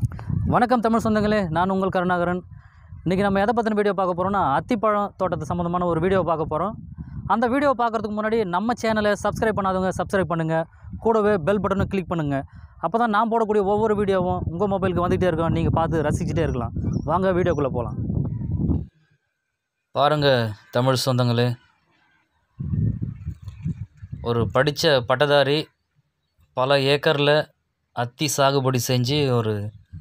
வணக்கம் தமிழ் சொந்தங்களே நான் உங்கள் கருணாகரன் இன்றைக்கி நம்ம எதை பற்றின வீடியோ பார்க்க போகிறோம்னா அத்திப்பழம் தோட்டத்து சம்மந்தமான ஒரு வீடியோ பார்க்க போகிறோம் அந்த வீடியோ பார்க்குறதுக்கு முன்னாடி நம்ம சேனலை சப்ஸ்கிரைப் பண்ணாதவங்க சப்ஸ்கிரைப் பண்ணுங்கள் கூடவே பெல் பட்டனை கிளிக் பண்ணுங்கள் அப்போ தான் நான் போடக்கூடிய ஒவ்வொரு வீடியோவும் உங்கள் மொபைலுக்கு வந்துகிட்டே இருக்கும் நீங்கள் பார்த்து ரசிச்சுட்டே இருக்கலாம் வாங்க வீடியோக்குள்ளே போகலாம் பாருங்கள் தமிழ் சொந்தங்களே ஒரு படித்த பட்டதாரி பல ஏக்கரில் அத்தி சாகுபடி செஞ்சு ஒரு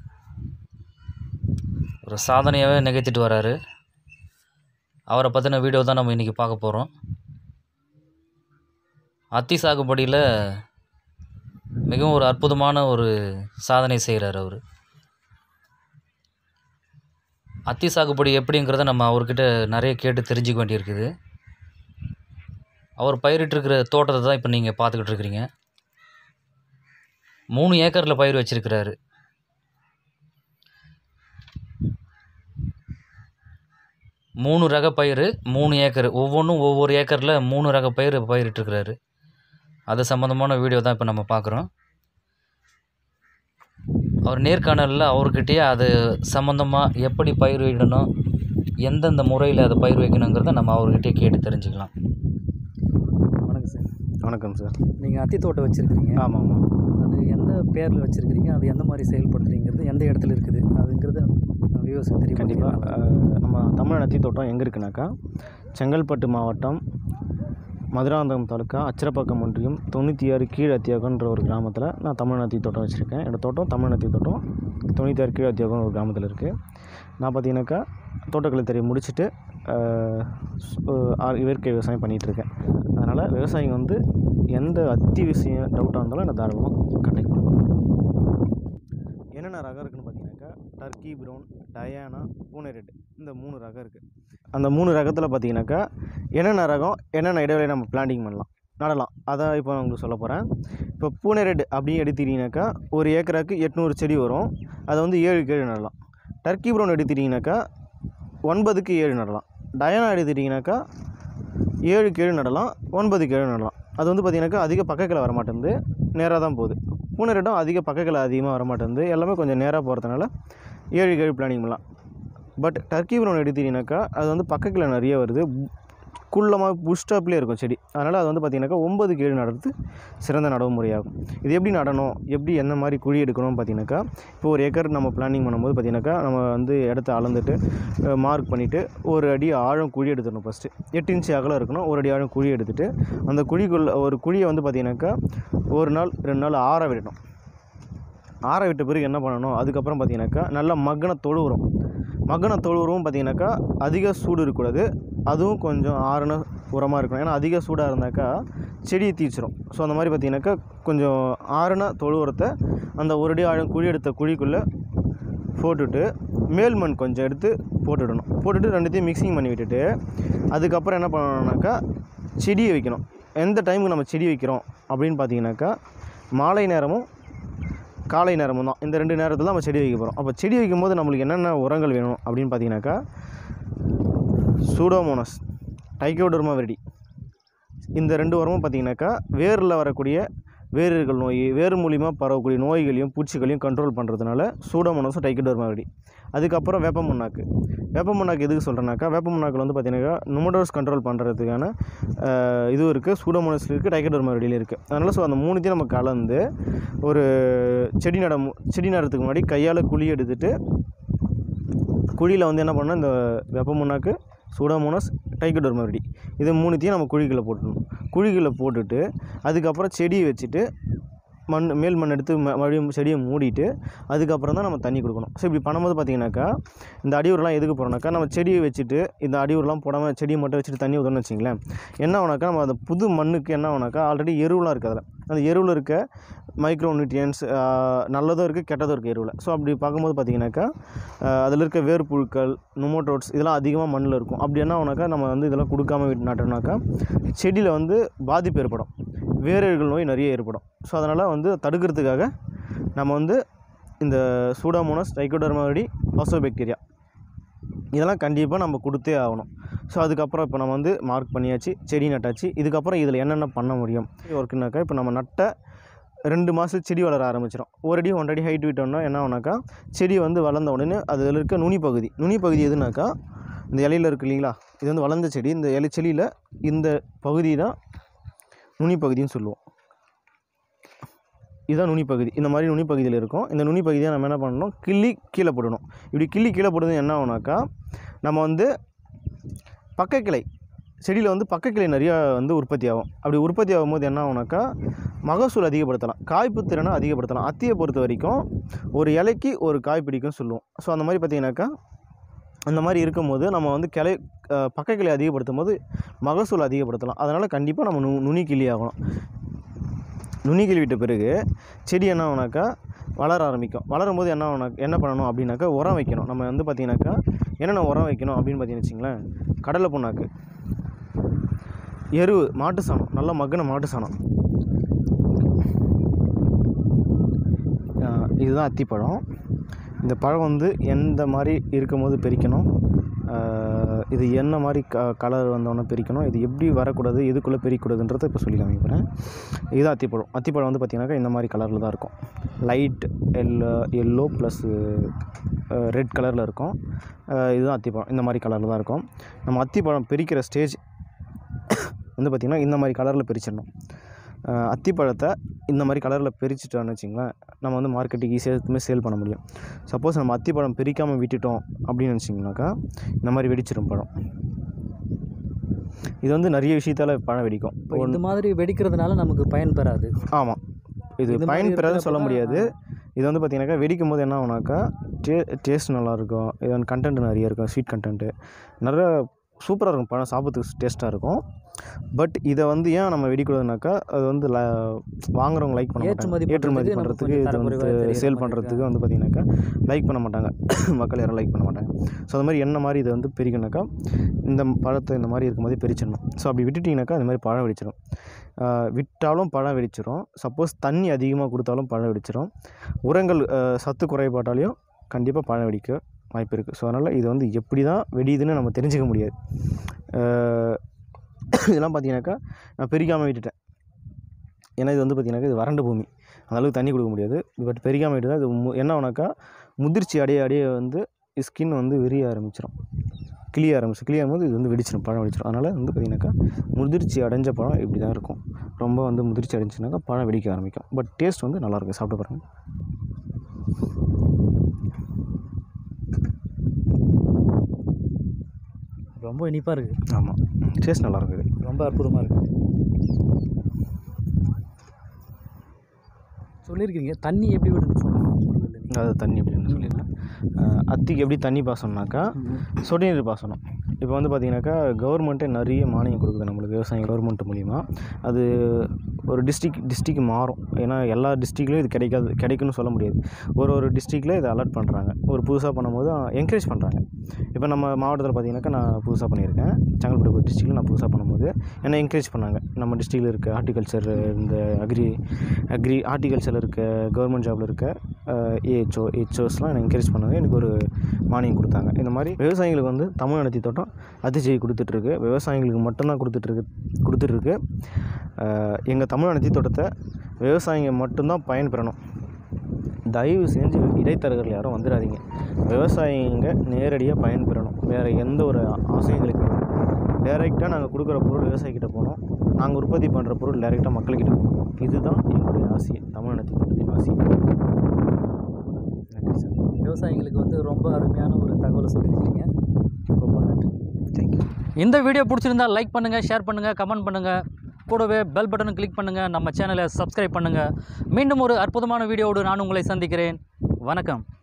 ஒரு சாதனையாகவே நிகழ்த்திட்டு வராரு அவரை பற்றின வீடியோ தான் நம்ம இன்றைக்கி பார்க்க போகிறோம் அத்தி சாகுபடியில் மிகவும் ஒரு அற்புதமான ஒரு சாதனை செய்கிறார் அவர் அத்தி சாகுபடி எப்படிங்கிறத நம்ம அவர்கிட்ட நிறைய கேட்டு தெரிஞ்சுக்க வேண்டியிருக்குது அவர் பயிரிட்டிருக்கிற தோட்டத்தை தான் இப்போ நீங்கள் பார்த்துக்கிட்டு இருக்கிறீங்க மூணு ஏக்கரில் பயிர் வச்சிருக்கிறாரு மூணு ரக பயிர் மூணு ஏக்கர் ஒவ்வொன்றும் ஒவ்வொரு ஏக்கரில் மூணு ரக பயிர் பயிரிட்டிருக்கிறாரு அது சம்மந்தமான வீடியோ தான் இப்போ நம்ம பார்க்குறோம் அவர் நேர்காணலில் அவர்கிட்டயே அது சம்மந்தமாக எப்படி பயிர் வைக்கணும் எந்தெந்த முறையில் அதை பயிர் வைக்கணுங்கிறத நம்ம அவர்கிட்டயே கேட்டு தெரிஞ்சுக்கலாம் வணக்கம் சார் வணக்கம் சார் நீங்கள் அத்தி தோட்டம் வச்சுருக்கீங்க ஆமாம் ஆமாம் அது எந்த பேரில் வச்சுருக்கிறீங்க அது எந்த மாதிரி செயல்படுத்துறீங்கிறது எந்த இடத்துல இருக்குது அதுங்கிறது வியூவர்ஸுக்கு தெரியும் கண்டிப்பாக நம்ம தமிழ் நத்தி தோட்டம் எங்கே இருக்குனாக்கா செங்கல்பட்டு மாவட்டம் மதுராந்தகம் தாலுக்கா அச்சிரப்பாக்கம் ஒன்றியம் தொண்ணூற்றி ஆறு கீழ் அத்தியாகன்ற ஒரு கிராமத்தில் நான் தமிழ் நத்தி தோட்டம் வச்சுருக்கேன் என்னோடய தோட்டம் தமிழ் நத்தி தோட்டம் தொண்ணூற்றி ஆறு கீழ் அத்தியாகம் ஒரு கிராமத்தில் இருக்குது நான் பார்த்தீங்கன்னாக்கா தோட்டக்கலை தெரிய முடிச்சுட்டு ஆஹ், சு- ஆஹ், இயற்கை விவசாயம் பண்ணிகிட்ருக்கேன் அதனால் விவசாயிங்க வந்து எந்த அத்தி விஷயம் டவுட்டாக இருந்தாலும் என்ன தாராளமாக கண்டெக்ட் பண்ணுவாங்க என்னென்ன ரகம் இருக்குன்னு பார்த்தீங்கன்னாக்கா டர்க்கி ப்ரௌன் டயானா பூனை ரெட் இந்த மூணு ரகம் இருக்குது அந்த மூணு ரகத்தில் பார்த்தீங்கன்னாக்கா என்னென்ன ரகம் என்னென்ன இடைவெளி நம்ம பிளான்டிங் பண்ணலாம் நடலாம் அதான் இப்போ நான் உங்களுக்கு சொல்ல போகிறேன் இப்போ பூனை ரெட் அப்படின்னு எடுத்துட்டீங்கன்னாக்கா ஒரு ஏக்கராக்கு எட்நூறு செடி வரும் அதை வந்து ஏழு கேழு நடலாம் டர்க்கி ப்ரௌன் எடுத்துட்டிங்கனாக்கா ஒன்பதுக்கு ஏழு நடலாம் டயானா எடுத்துட்டிங்கனாக்கா ஏழு கேழு நடலாம் ஒன்பது கேழு நடலாம் அது வந்து பார்த்திங்கனாக்கா அதிக பக்கக்கில் வர மாட்டேங்குது நேராக தான் போகுது பூனை ரெட்டும் அதிக பக்கக்கில் அதிகமாக வர மாட்டேங்குது எல்லாமே கொஞ்சம் நேராக போகிறதுனால ஏழு கேழு பிளானிங் பண்ணலாம் பட் டர்க்கி ப்ரௌன் எடுத்தீங்கன்னாக்கா அது வந்து பக்கக்கில் நிறைய வருது குள்ளமாக புஷ்டாப்லேயே இருக்கும் செடி அதனால் அது வந்து பார்த்திங்கனாக்கா ஒன்பது கேழு நடுறது சிறந்த நடவு முறையாகும் இது எப்படி நடணும் எப்படி என்ன மாதிரி குழி எடுக்கணும்னு பார்த்தீங்கன்னாக்கா இப்போ ஒரு ஏக்கர் நம்ம பிளானிங் பண்ணும்போது பார்த்தீங்கன்னாக்கா நம்ம வந்து இடத்த அளந்துட்டு மார்க் பண்ணிவிட்டு ஒரு அடி ஆழம் குழி எடுத்துடணும் ஃபஸ்ட்டு எட்டு இன்ச்சு அகலம் இருக்கணும் ஒரு அடி ஆழம் குழி எடுத்துட்டு அந்த குழிக்குள்ள ஒரு குழியை வந்து பார்த்திங்கனாக்கா ஒரு நாள் ரெண்டு நாள் ஆற விடணும் ஆற விட்ட பிறகு என்ன பண்ணணும் அதுக்கப்புறம் பார்த்தீங்கன்னாக்கா நல்லா மக்கின தொழு உரம் மக்கின தொழு உரமும் பார்த்தீங்கன்னாக்கா அதிக சூடு இருக்கக்கூடாது அதுவும் கொஞ்சம் ஆறுன உரமாக இருக்கணும் ஏன்னா அதிக சூடாக இருந்தாக்கா செடியை தீச்சிரும் ஸோ அந்த மாதிரி பார்த்தீங்கன்னாக்கா கொஞ்சம் ஆறுன தொழு உரத்தை அந்த ஒரு அடி ஆழம் குழி எடுத்த குழிக்குள்ளே போட்டுட்டு மேல் மண் கொஞ்சம் எடுத்து போட்டுவிடணும் போட்டுட்டு ரெண்டுத்தையும் மிக்சிங் பண்ணி விட்டுட்டு அதுக்கப்புறம் என்ன பண்ணணும்னாக்கா செடியை வைக்கணும் எந்த டைமுக்கு நம்ம செடி வைக்கிறோம் அப்படின்னு பார்த்தீங்கன்னாக்கா மாலை நேரமும் காலை நேரமும் தான் இந்த ரெண்டு நேரத்தில் நம்ம செடி வைக்க போகிறோம் அப்போ செடி வைக்கும்போது நம்மளுக்கு என்னென்ன உரங்கள் வேணும் அப்படின்னு பார்த்தீங்கன்னாக்கா சூடோமோனஸ் டைக்கோடர்மா வெரடி இந்த ரெண்டு உரமும் பார்த்தீங்கன்னாக்கா வேரில் வரக்கூடிய வேர்கள் நோய் வேர் மூலிமா பரவக்கூடிய நோய்களையும் பூச்சிகளையும் கண்ட்ரோல் பண்ணுறதுனால சூடோமோனஸும் டைக்கோடர்மா வெரடி அதுக்கப்புறம் வேப்ப முன்னாக்கு வேப்ப முன்னாக்கு எதுக்கு சொல்கிறேன்னாக்கா வேப்ப முன்னாக்கில் வந்து பார்த்தீங்கன்னாக்கா நுமடோஸ் கண்ட்ரோல் பண்ணுறதுக்கான ஆஹ், இதுவும் இருக்குது சூடோமோனஸ் இருக்குது டைக்கோடர்மா வெரடியில் இருக்குது அதனால் ஸோ அந்த மூணுத்தையும் நம்ம கலந்து ஒரு செடி நட மு- செடி நடுறதுக்கு முன்னாடி கையால் குழி எடுத்துட்டு குழியில் வந்து என்ன பண்ணணும் இந்த வெப்ப முன்னாக்கு சூடாமோனஸ் டைக்கோடர்மரிடி இது மூணுத்தையும் நம்ம குழிக்குள்ளே போட்டுடணும் குழிக்குள்ளே போட்டுட்டு அதுக்கப்புறம் செடியை வச்சுட்டு மண் மேல் மண் எடுத்து ம- மறுபடியும் செடியை மூடிட்டு அதுக்கப்புறம் தான் நம்ம தண்ணி கொடுக்கணும் ஸோ இப்படி பண்ணும்போது பார்த்தீங்கன்னாக்கா இந்த அடியூர்லாம் எதுக்கு போகிறோம்னாக்கா நம்ம செடியை வச்சுட்டு இந்த அடியூர்லாம் போடாமல் செடியை மட்டும் வச்சுட்டு தண்ணி ஊற்றணும்னு வச்சிங்களேன் என்ன ஆகுனாக்கா நம்ம அந்த புது மண்ணுக்கு என்ன ஆகுனாக்கா ஆல்ரெடி எருவெலாம் இருக்குது அதில் அந்த எருவில் இருக்க மைக்ரோ நியூட்ரியன்ஸ் நல்லதும் இருக்குது கெட்டதும் இருக்குது எருவில் ஸோ அப்படி பார்க்கும்போது பார்த்தீங்கன்னாக்கா அதில் இருக்க வேர்ப்புழுக்கள் நுமோட்டோட்ஸ் இதெல்லாம் அதிகமாக மண்ணில் இருக்கும் அப்படி என்ன ஆகுனாக்கா நம்ம வந்து இதெல்லாம் கொடுக்காம விட்டு நட்டோம்னாக்கா செடியில் வந்து பாதிப்பு ஏற்படும் வேரழுகல் நோய் நிறைய ஏற்படும் ஸோ அதனால் வந்து தடுக்கிறதுக்காக நம்ம வந்து இந்த சூடாமோனஸ் டைக்கோடர்மாவடி பாசோபாக்டீரியா இதெல்லாம் கண்டிப்பாக நம்ம கொடுத்தே ஆகணும் ஸோ அதுக்கப்புறம் இப்போ நம்ம வந்து மார்க் பண்ணியாச்சு செடி நட்டாச்சு இதுக்கப்புறம் இதில் என்னென்ன பண்ண முடியும் ஒர்க்குனாக்கா இப்போ நம்ம நட்ட ரெண்டு மாதம் செடி வளர ஆரம்பிச்சிடும் ஒரு அடி ஒன்றரை அடி ஹைட் விட்டோம்னா என்ன ஆகுனாக்கா செடி வந்து வளர்ந்த உடனே அதில் இருக்க நுனி பகுதி நுனி பகுதி எதுனாக்கா இந்த இலையில இருக்கு இல்லைங்களா இது வந்து வளர்ந்த செடி இந்த இலை செடியில் இந்த பகுதி தான் நுனி பகுதின்னு சொல்லுவோம் இதுதான் நுனி பகுதி இந்த மாதிரி நுனி பகுதியில் இருக்கும் இந்த நுனி பகுதியை நம்ம என்ன பண்ணணும் கிள்ளி கீழே போடணும் இப்படி கிள்ளி கீழே போடுறது என்ன ஆகுனாக்கா நம்ம வந்து பக்கக்கிளை செடியில் வந்து பக்கக்கிளை நிறையா வந்து உற்பத்தி ஆகும் அப்படி உற்பத்தி ஆகும்போது என்ன ஆகுனாக்கா மகசூல் அதிகப்படுத்தலாம் காய்ப்பு திறனை அதிகப்படுத்தலாம் அத்தியை பொறுத்த வரைக்கும் ஒரு இலைக்கு ஒரு காய் பிடிக்கும் சொல்லுவோம் ஸோ அந்த மாதிரி பார்த்தீங்கன்னாக்கா அந்த மாதிரி இருக்கும்போது நம்ம வந்து கிளை அஹ், பக்கக்கிளை அதிகப்படுத்தும் போது மகசூல் அதிகப்படுத்தலாம் அதனால் கண்டிப்பாக நம்ம நு நுனி கிளி ஆகணும் நுனி கிளி விட்ட பிறகு செடி என்ன ஆகுனாக்கா வளர ஆரம்பிக்கும் வளரும் போது என்ன ஆகுனா என்ன பண்ணணும் அப்படின்னாக்கா உரம் வைக்கணும் நம்ம வந்து பார்த்தீங்கன்னாக்கா என்னென்ன உரம் வைக்கணும் அப்படின்னு பார்த்தீங்கன்னு வச்சிங்களேன் கடலை புண்ணாக்கு எரு மாட்டு சாணம் நல்லா மக்கின மாட்டு சாணம் ஆஹ் இதுதான் அத்திப்பழம் இந்த பழம் வந்து எந்த மாதிரி இருக்கும்போது பிரிக்கணும் ஆஹ் இது என்ன மாதிரி க கலர் வந்தோன்னே பிரிக்கணும் இது எப்படி வரக்கூடாது எதுக்குள்ளே பிரிக்கக்கூடாதுன்றதை இப்போ சொல்லி காமிக்கிறேன் இதுதான் அத்திப்பழம் அத்திப்பழம் வந்து பார்த்திங்கனாக்கா இந்த மாதிரி கலரில் தான் இருக்கும் light yellow yellow plus red கலரில் இருக்கும் ஆஹ் இதுதான் அத்திப்பழம் இந்த மாதிரி கலரில் தான் இருக்கும் நம்ம அத்திப்பழம் பிரிக்கிற ஸ்டேஜ் வந்து பார்த்திங்கன்னா இந்த மாதிரி கலரில் பிரிச்சிடணும் அஹ் அத்திப்பழத்தை இந்த மாதிரி கலரில் பிரிச்சுட்டோம்னு வச்சிங்களேன் நம்ம வந்து மார்க்கெட்டுக்கு ஈஸியாக எதுவுமே சேல் பண்ண முடியும் சப்போஸ் நம்ம அத்திப்பழம் பிரிக்காமல் விட்டுட்டோம் அப்படின்னு நினச்சிங்கனாக்கா இந்த மாதிரி வெடிச்சிடும் பழம் இது வந்து நிறைய விஷயத்தால் பழம் வெடிக்கும் இப்போ இந்த மாதிரி வெடிக்கிறதுனால நமக்கு பயன் பெறாது ஆமாம் இது இது பயன் மாதிரி பெறாதுன்னு சொல்ல இருக்கிறப்ப முடியாது இது வந்து பார்த்தீங்கன்னாக்கா வெடிக்கும் போது என்ன ஆகுனாக்கா டே டேஸ்ட் நல்லாயிருக்கும் இது வந்து கண்டென்ட் நிறைய இருக்கும் ஸ்வீட் கண்டென்ட்டு நிறைய சூப்பராக இருக்கும் பழம் சாப்பிட்றதுக்கு டேஸ்ட்டாக இருக்கும் பட் இதை வந்து ஏன் நம்ம வெடிக்கூடாதுனாக்கா அது வந்து ல வாங்குறவங்க லைக் பண்ண ஏற்றுமதி மாட்டாங்க ஏற்றுமதி பண்றதுக்கு பண்ணுறதுக்கு நமக்கு இது கொஞ்சம் வந்து தரக்குறைவா தெரியுற சேல் மாதிரி பண்ணுறதுக்கு வந்து பார்த்தீங்கன்னாக்கா லைக் பண்ண மாட்டாங்க மக்கள் யாரும் லைக் பண்ண மாட்டாங்க ஸோ அது மாதிரி என்ன மாதிரி இதை வந்து பிரிக்கணுனாக்கா இந்த பழத்தை இந்த மாதிரி இருக்கும்போதே பிரிச்சிடணும் ஸோ அப்படி விட்டுட்டிங்கனாக்கா அந்த மாதிரி பழம் வெடிச்சிடும் ஆஹ் விட்டாலும் பழம் வெடிச்சிடும் சப்போஸ் தண்ணி அதிகமாக கொடுத்தாலும் பழம் வெடிச்சிடும் உரங்கள் ஆஹ் சத்து குறைபாட்டாலையும் கண்டிப்பாக பழம் வெடிக்க வாய்ப்பு இருக்குது ஸோ அதனால் இது வந்து எப்படி தான் வெடியுதுன்னு நம்ம தெரிஞ்சுக்க முடியாது ஆஹ் இதெல்லாம் பார்த்தீங்கன்னாக்கா நான் பெருக்காமல் விட்டுட்டேன் ஏன்னா இது வந்து பார்த்தீங்கன்னாக்கா இது வறண்ட பூமி அந்த அளவுக்கு தண்ணி கொடுக்க முடியாது பட் பெருக்காமல் விட்டு தான் இது மு- என்ன ஆகுனாக்கா முதிர்ச்சி அடைய அடைய வந்து ஸ்கின் வந்து விரிய ஆரம்பிச்சிடும் கிளிய ஆரம்பிச்சு கிளியும் போது இது வந்து வெடிச்சிடும் பழம் வெடிச்சிடும் அதனால் வந்து பார்த்தீங்கன்னாக்கா முதிர்ச்சி அடைஞ்ச பழம் இப்படி தான் இருக்கும் ரொம்ப வந்து முதிர்ச்சி அடைஞ்சுனாக்கா பழம் வெடிக்க ஆரம்பிக்கும் பட் டேஸ்ட் வந்து நல்லாயிருக்கும் சாப்பிட்டு பாருங்கள் ரொம்ப இனிப்பாக இருக்குது ஆமாம் டேஸ்ட் நல்லாயிருக்கும் இது ரொம்ப அற்புதமாக இருக்குது சொல்லியிருக்கீங்க தண்ணி எப்படி விடணும்னு சொல்லணும் சொல்லல நீங்கள் அது தண்ணி அப்படின்னு சொல்லியிருக்கேன் அஹ் அத்திக்கு எப்படி தண்ணி பாசனம்னாக்கா சொட்டு நீர் பாசனம் இப்போ வந்து பார்த்தீங்கன்னாக்கா கவர்மெண்ட்டே நிறைய மானியம் கொடுக்குது நம்மளுக்கு விவசாயம் கவர்மெண்ட் மூலிமா அது ஒரு டிஸ்ட்ரிக் டிஸ்ட்ரிக் மாறும் ஏன்னா எல்லா டிஸ்ட்ரிக்ட்லையும் இது கிடைக்காது கிடைக்குன்னு சொல்ல முடியாது ஒரு ஒரு டிஸ்ட்ரிக்டில் இதை அலர்ட் பண்ணுறாங்க ஒரு புதுசாக பண்ணும்போது என்கரேஜ் பண்ணுறாங்க இப்போ நம்ம மாவட்டத்தில் பார்த்தீங்கன்னாக்கா நான் புதுசாக பண்ணியிருக்கேன் செங்கல்பட்டு டிஸ்ட்ரிக்டில் நான் புதுசாக பண்ணும்போது என்னை என்கரேஜ் பண்ணாங்க நம்ம டிஸ்ட்ரிக்டில் இருக்க ஹார்டிகல்ச்சர் இந்த அக்ரி அக்ரி ஹார்டிகல்ச்சரில் இருக்க கவர்மெண்ட் ஜாபில் இருக்க ஏஹெச்ஓ ஹெச்ஓஸ்லாம் என்னை என்கரேஜ் பண்ணாங்க எனக்கு ஒரு மானியம் கொடுத்தாங்க இந்த மாதிரி விவசாயிகளுக்கு வந்து தமிழ் நடத்தி தோட்டம் அதிர்ச்சியை கொடுத்துட்ருக்கு விவசாயிகளுக்கு மட்டும்தான் கொடுத்துட்ருக்கு கொடுத்துட்ருக்கு எங்கள் தமிழ் நடத்தி தோட்டத்தை விவசாயிங்க மட்டும்தான் பயன்பெறணும் தயவு செஞ்சு இடைத்தரகர்கள் யாரும் வந்துடாதீங்க விவசாயிங்க நேரடியாக பயன்பெறணும் வேறு எந்த ஒரு ஆசையும் எங்களுக்கு இல்லை டைரெக்டாக நாங்கள் கொடுக்குற பொருள் விவசாயிக்கிட்ட போகணும் நாங்கள் உற்பத்தி பண்ணுற பொருள் டைரெக்டாக மக்கள்கிட்ட போகணும் இதுதான் எங்களுடைய ஆசை தமிழ் நடத்தி தோட்டத்தின் ஆசை நன்றி சார் விவசாயிகளுக்கு வந்து ரொம்ப அருமையான ஒரு தகவலை சொல்லியிருக்கீங்க ரொம்ப நன்றி தேங்க்யூ இந்த வீடியோ பிடிச்சிருந்தா லைக் பண்ணுங்கள் ஷேர் பண்ணுங்கள் கமெண்ட் பண்ணுங்கள் கூடவே பெல் பட்டனை கிளிக் பண்ணுங்கள் நம்ம சேனலை சப்ஸ்கிரைப் பண்ணுங்கள் மீண்டும் ஒரு அற்புதமான வீடியோவோடு நான் உங்களை சந்திக்கிறேன் வணக்கம்